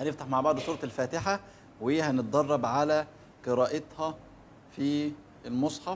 هنفتح مع بعض سورة الفاتحة وهنتدرب على قراءتها في المصحف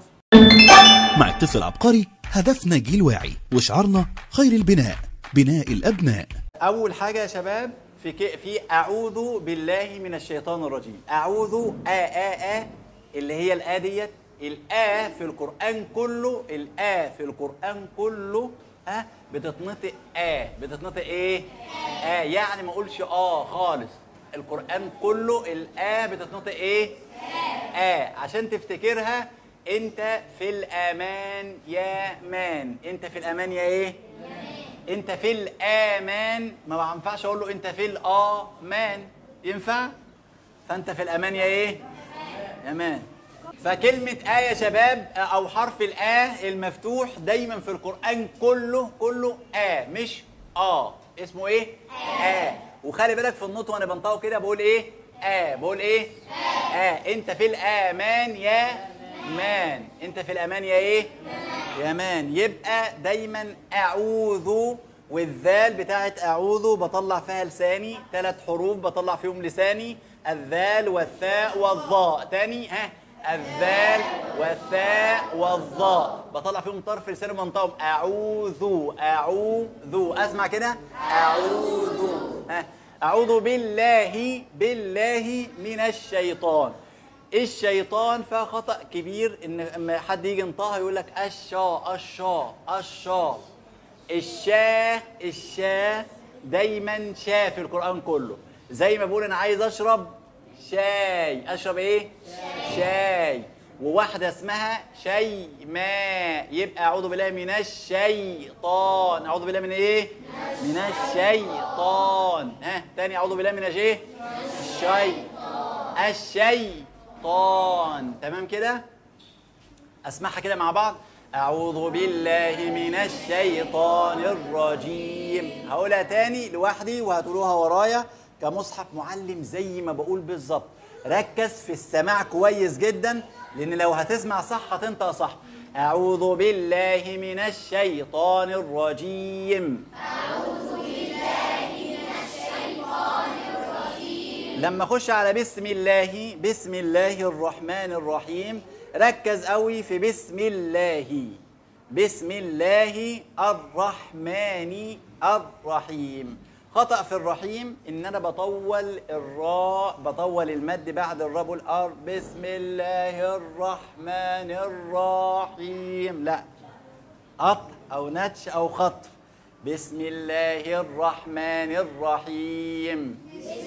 مع الطفل العبقري هدفنا جيل واعي وشعارنا خير البناء بناء الأبناء أول حاجة يا شباب في ك... في أعوذ بالله من الشيطان الرجيم أعوذ آ آ آ اللي هي الآ ديت الآ في القرآن كله الآ في القرآن كله ها بتتنطق آ بتتنطق إيه؟ آ يعني ما أقولش آه خالص القرآن كله الآ بتتنطق إيه؟ آ عشان تفتكرها أنت في الأمان يا مان أنت في الأمان يا إيه؟ انت في الامان ما ينفعش اقول له انت في الامان ينفع فانت في الامان يا ايه امان فكلمة آية يا شباب أو حرف الآ المفتوح دايما في القرآن كله كله آ مش آ اسمه إيه؟ آ وخلي بالك في النطق وأنا بنطقه كده بقول إيه؟ آ بقول إيه؟ آ أنت في الأمان يا مان أنت في الأمان يا إيه؟ يا مان يبقى دايما أعوذ والذال بتاعت أعوذ بطلع فيها لساني ثلاث حروف بطلع فيهم لساني الذال والثاء والظاء تاني ها الذال والثاء والظاء بطلع فيهم طرف لساني وبنطقهم أعوذ أعوذ أسمع كده أعوذ ها أعوذ بالله بالله من الشيطان الشيطان فيها خطأ كبير إن لما حد يجي ينطقها يقول لك الشا الشا الشا الشاه الشاه دايما شاه في القرآن كله زي ما بقول أنا عايز أشرب شاي أشرب إيه؟ شاي وواحدة اسمها شيماء يبقى أعوذ بالله من الشيطان أعوذ بالله من إيه؟ من الشيطان ها تاني أعوذ بالله من إيه؟ الشي الشيطان تمام كده؟ أسمعها كده مع بعض أعوذ بالله من الشيطان الرجيم هقولها تاني لوحدي وهتقولوها ورايا كمصحف معلم زي ما بقول بالظبط ركز في السماع كويس جدا لأن لو هتسمع صح هتنطق صح أعوذ بالله من الشيطان الرجيم لما اخش على بسم الله بسم الله الرحمن الرحيم ركز قوي في بسم الله بسم الله الرحمن الرحيم خطأ في الرحيم ان انا بطول الراء بطول المد بعد الراء بقول ار بسم الله الرحمن الرحيم لا قطع او نتش او خطف بسم الله الرحمن الرحيم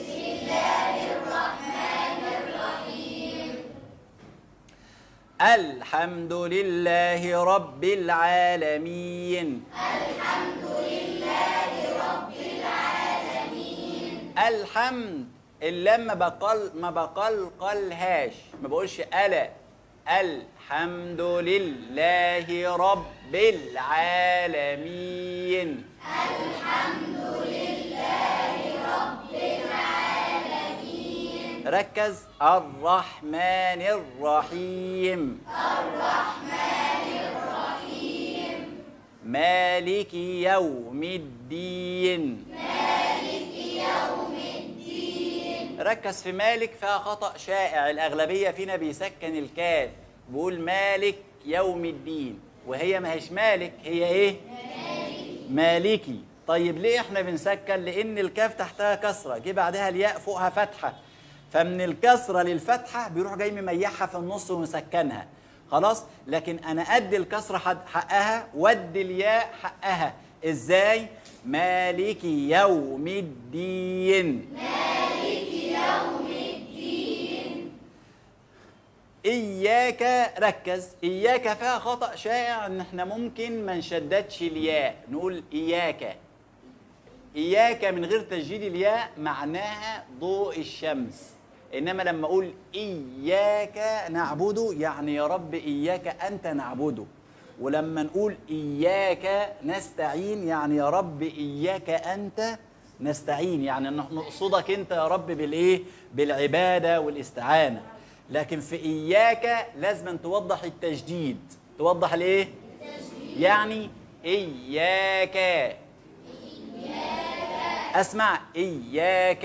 الحمد لله رب العالمين الحمد لله رب العالمين الحمد اللام ما بقل ما بقلقلهاش ما بقولش ألا الحمد لله رب العالمين ركز الرحمن الرحيم الرحمن الرحيم مالك يوم الدين مالك يوم الدين ركز في مالك فيها خطأ شائع الأغلبية فينا بيسكن الكاف بيقول مالك يوم الدين وهي ما هيش مالك هي ايه؟ مالكي طيب ليه احنا بنسكن لان الكاف تحتها كسره جه بعدها الياء فوقها فتحه فمن الكسره للفتحه بيروح جاي مميحها في النص ومسكنها خلاص لكن انا ادي الكسره حد- حقها وادي الياء حقها ازاي مالك يوم الدين إياك ركز إياك فيها خطأ شائع إن إحنا ممكن ما نشددش الياء نقول إياك إياك من غير تشديد الياء معناها ضوء الشمس إنما لما أقول إياك نعبده يعني يا رب إياك أنت نعبده ولما نقول إياك نستعين يعني يا رب إياك أنت نستعين يعني نح- نقصدك أنت يا رب بالإيه؟ بالعبادة والاستعانة لكن في إياك لازم أن توضح التجديد توضح الإيه؟ يعني إياك اسمع إياك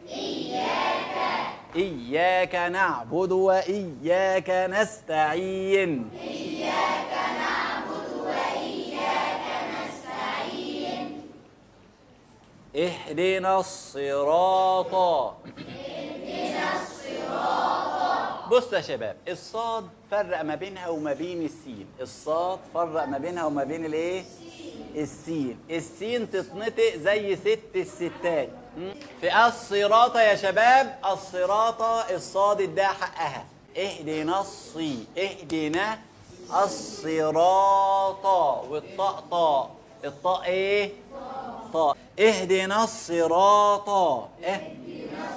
إياك نعبد وإياك نستعين اهدنا الصراط بص يا شباب الصاد فرق ما بينها وما بين السين الصاد فرق ما بينها وما بين الايه السين السين تتنطق زي ست الستات م? في الصراط يا شباب الصراط الصاد اداها حقها اهدنا الصي اهدنا الصراط والطاء طاء الطاء ايه طاء اهدنا الصراط اهدنا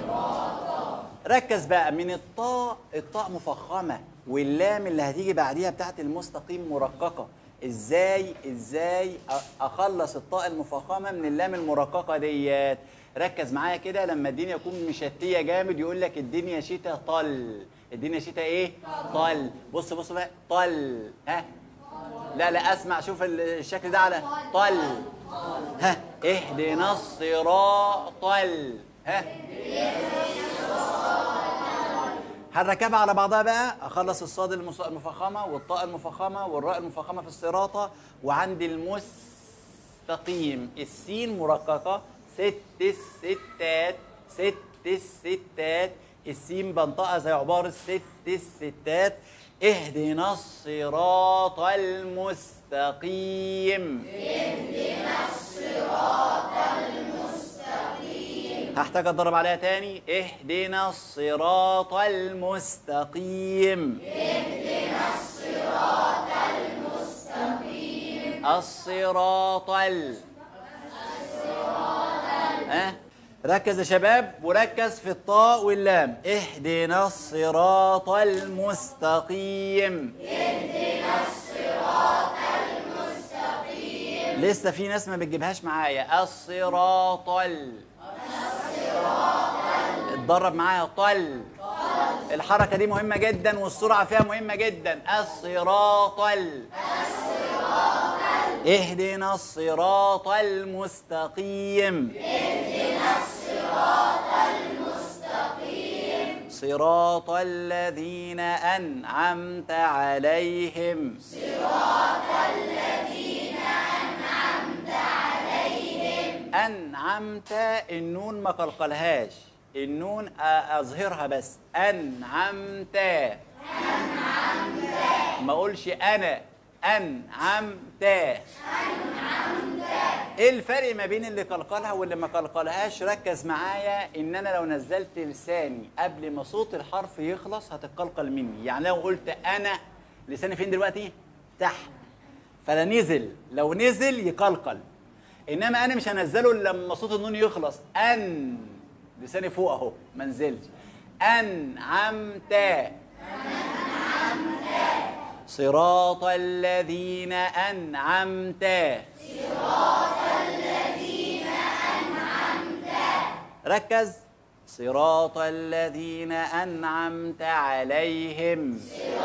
ركز بقى من الطاء الطاء مفخمه واللام اللي هتيجي بعديها بتاعت المستقيم مرققه ازاي ازاي أ- اخلص الطاء المفخمه من اللام المرققه ديت ركز معايا كده لما الدنيا تكون مشتيه جامد يقول لك الدنيا شتاء طل الدنيا شتاء ايه طل بص بص بقى طل ها لا لا اسمع شوف ال- الشكل ده على طل ها اهدنا الصراط ال ها هنركبها على بعضها بقى اخلص الصاد المس- المفخمه والطاء المفخمه والراء المفخمه في الصراطه وعندي المستقيم السين مرققه ست الستات ست الستات السين بنطقها زي عباره ست الستات اهدنا الصراط المستقيم هحتاج اتدرب عليها تاني اهدنا الصراط المستقيم اهدنا الصراط المستقيم الصراط ال ها ركز يا شباب وركز في الطاء واللام اهدنا الصراط المستقيم اهدنا الصراط المستقيم لسه في ناس ما بتجيبهاش معايا الصراط ال اتدرب معايا طل الحركة دي مهمة جدا والسرعة فيها مهمة جدا الصراط ال اهدنا الصراط المستقيم اهدنا الصراط المستقيم صراط الذين أنعمت عليهم أنعمت النون ما قلقلهاش النون أ- أظهرها بس أنعمت أنعمت ما أقولش أنا أنعمت ايه الفرق ما بين اللي قلقلها واللي ما قلقلهاش ركز معايا ان انا لو نزلت لساني قبل ما صوت الحرف يخلص هتتقلقل مني يعني لو قلت انا لساني فين دلوقتي تحت فلا نزل لو نزل يقلقل انما انا مش هنزله الا لما صوت النون يخلص ان لساني فوق اهو ما نزلش انعمت صراط الذين انعمت صراط الذين انعمت ركز صراط الذين انعمت عليهم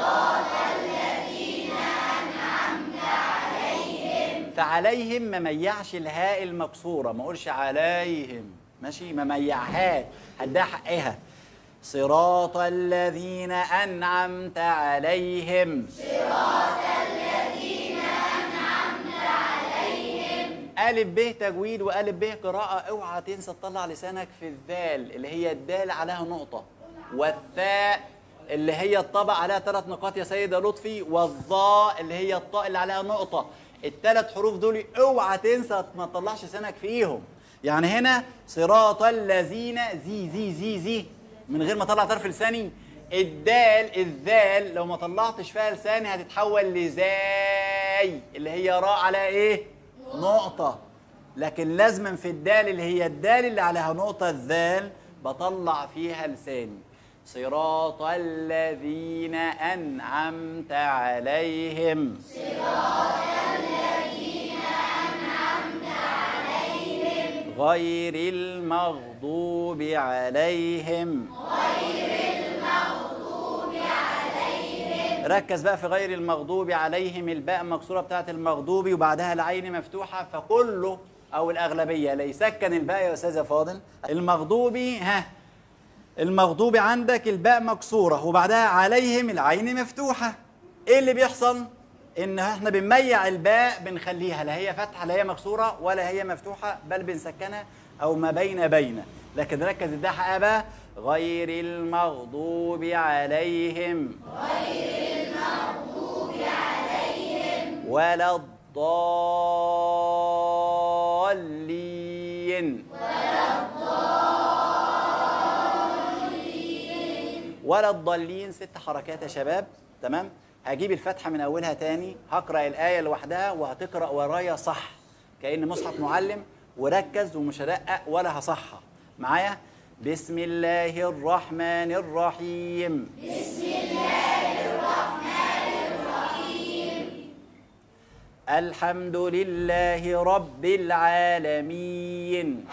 فعليهم ما ميعش الهاء المكسوره ما اقولش عليهم ماشي ما ميعهاش هديها حقها صراط الذين انعمت عليهم صراط الذين انعمت عليهم الف ب تجويد والف ب قراءه اوعى تنسى تطلع لسانك في الذال اللي هي الدال عليها نقطه والثاء اللي هي الطبع عليها ثلاث نقاط يا سيدة لطفي والظاء اللي هي الطاء اللي عليها نقطة الثلاث حروف دول اوعى تنسى ما تطلعش لسانك فيهم يعني هنا صراط الذين زي زي زي زي من غير ما اطلع طرف لساني الدال الذال لو ما طلعتش فيها لساني هتتحول لزاي اللي هي راء على ايه نقطة لكن لازما في الدال اللي هي الدال اللي عليها نقطة الذال بطلع فيها لساني صراط الذين أنعمت عليهم غير المغضوب عليهم غير المغضوب عليهم ركز بقى في غير المغضوب عليهم الباء مكسوره بتاعت المغضوب وبعدها العين مفتوحه فكله او الاغلبيه لا يسكن الباء يا استاذ يا فاضل المغضوبي ها المغضوب عندك الباء مكسوره وبعدها عليهم العين مفتوحه ايه اللي بيحصل ان احنا بنميع الباء بنخليها لا هي فتحه لا هي مكسوره ولا هي مفتوحه بل بنسكنها او ما بين بين لكن ركز الدحق بقى غير المغضوب عليهم غير المغضوب عليهم ولا الضالين ولا الضالين ست حركات يا شباب تمام هجيب الفتحه من اولها تاني هقرا الايه لوحدها وهتقرا ورايا صح كان مصحف معلم وركز ومش هدقق ولا هصحها معايا بسم الله الرحمن الرحيم بسم الله الرحمن الرحيم الحمد لله رب العالمين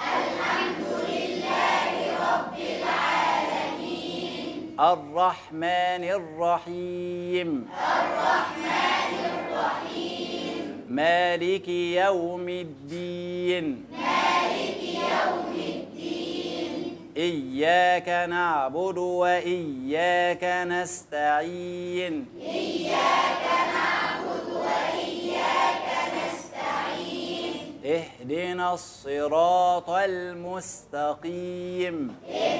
الرحمن الرحيم الرحمن الرحيم مالك يوم الدين مالك يوم الدين إياك نعبد وإياك نستعين إياك نعبد وإياك نستعين اهدنا الصراط المستقيم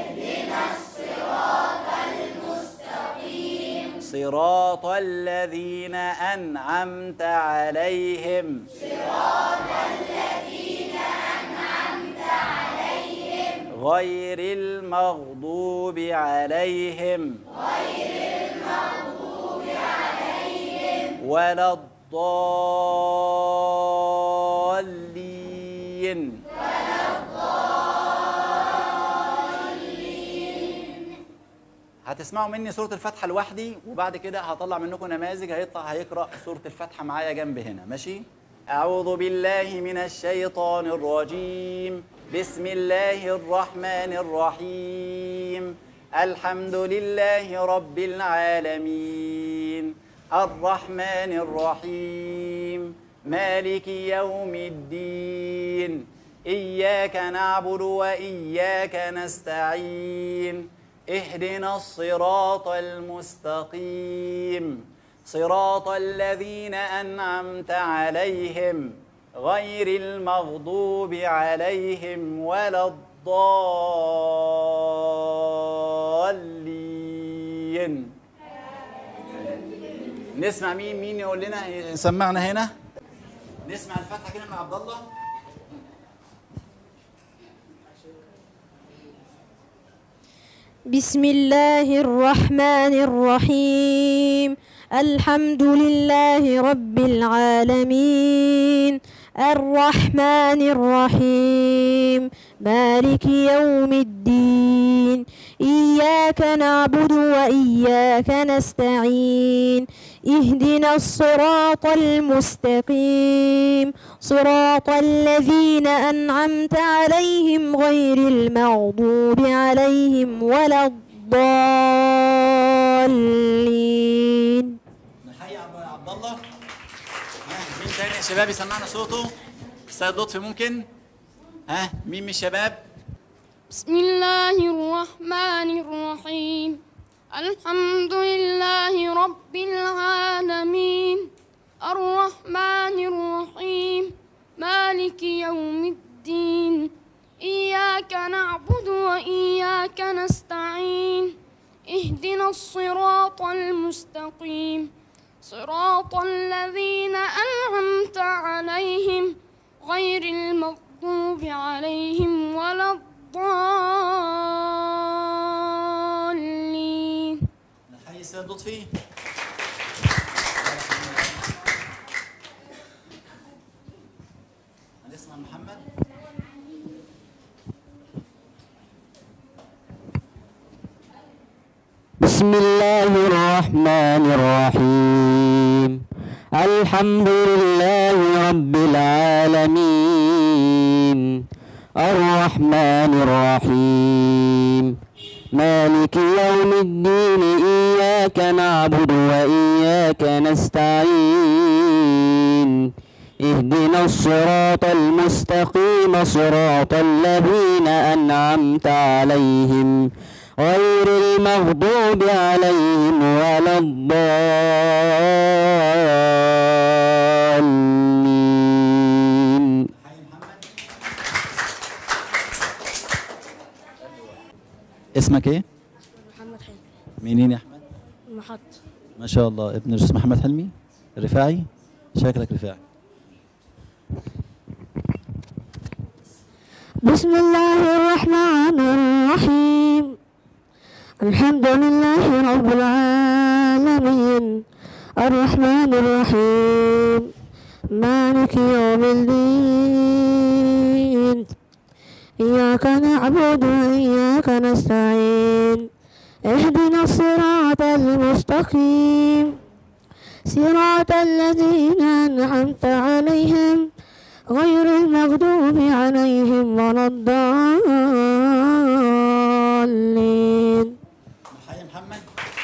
صراط الذين أنعمت عليهم صراط الذين أنعمت عليهم غير المغضوب عليهم غير المغضوب عليهم ولا الضالين هتسمعوا مني سورة الفاتحة لوحدي وبعد كده هطلع منكم نماذج هيطلع هيقرأ سورة الفاتحة معايا جنب هنا ماشي؟ أعوذ بالله من الشيطان الرجيم بسم الله الرحمن الرحيم الحمد لله رب العالمين الرحمن الرحيم مالك يوم الدين إياك نعبد وإياك نستعين اهدنا الصراط المستقيم صراط الذين أنعمت عليهم غير المغضوب عليهم ولا الضالين نسمع مين مين يقول لنا سمعنا هنا نسمع الفتحة كده مع عبد الله بسم الله الرحمن الرحيم الحمد لله رب العالمين الرحمن الرحيم مالك يوم الدين إياك نعبد وإياك نستعين اهدنا الصراط المستقيم صراط الذين أنعمت عليهم غير المغضوب عليهم ولا الضالين نحيي عبد عبد الله ها، مين تاني يا شباب يسمعنا صوته استاذ لطفي ممكن ها مين من الشباب بسم الله الرحمن الرحيم الحمد لله رب العالمين الرحمن الرحيم مالك يوم الدين إياك نعبد وإياك نستعين اهدنا الصراط المستقيم صراط الذين أنعمت عليهم غير المغضوب عليهم ولا الضالين نحيي استاذ لطفي هنسمع محمد بسم الله الرحمن الرحيم الحمد لله رب العالمين الرحمن الرحيم مالك يوم الدين إياك نعبد وإياك نستعين اهدنا الصراط المستقيم صراط الذين أنعمت عليهم غير المغضوب عليهم ولا الضالين اسمك ايه محمد حلمي منين يا احمد المحط ما شاء الله ابن الاستاذ محمد حلمي رفاعي شكلك رفاعي بسم الله الرحمن الرحيم الحمد لله رب العالمين الرحمن الرحيم مالك يوم الدين إياك نعبد وإياك نستعين اهدنا الصراط المستقيم صراط الذين أنعمت عليهم غير المغضوب عليهم ولا الضالين حي محمد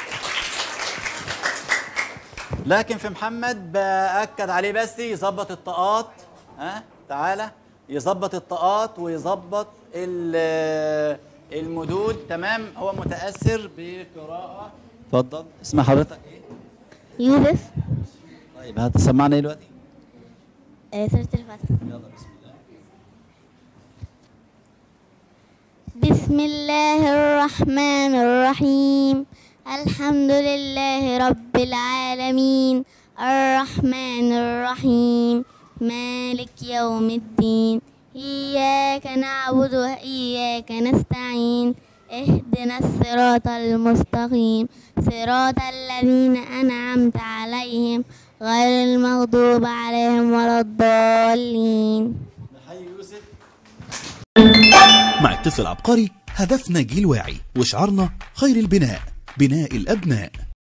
لكن في محمد باكد عليه بس يظبط الطاقات ها تعالى يظبط الطاقات ويظبط ال- المدود تمام هو متاثر بقراءه اتفضل اسم حضرتك ايه يوسف طيب هتسمعنا ايه دلوقتي سورة الفاتحة يلا بسم الله بسم الله الرحمن الرحيم الحمد لله رب العالمين الرحمن الرحيم مالك يوم الدين إياك نعبد وإياك نستعين اهدنا الصراط المستقيم صراط الذين أنعمت عليهم غير المغضوب عليهم ولا الضالين حي يوسف مع اتصل عبقري هدفنا جيل واعي وشعارنا خير البناء بناء الأبناء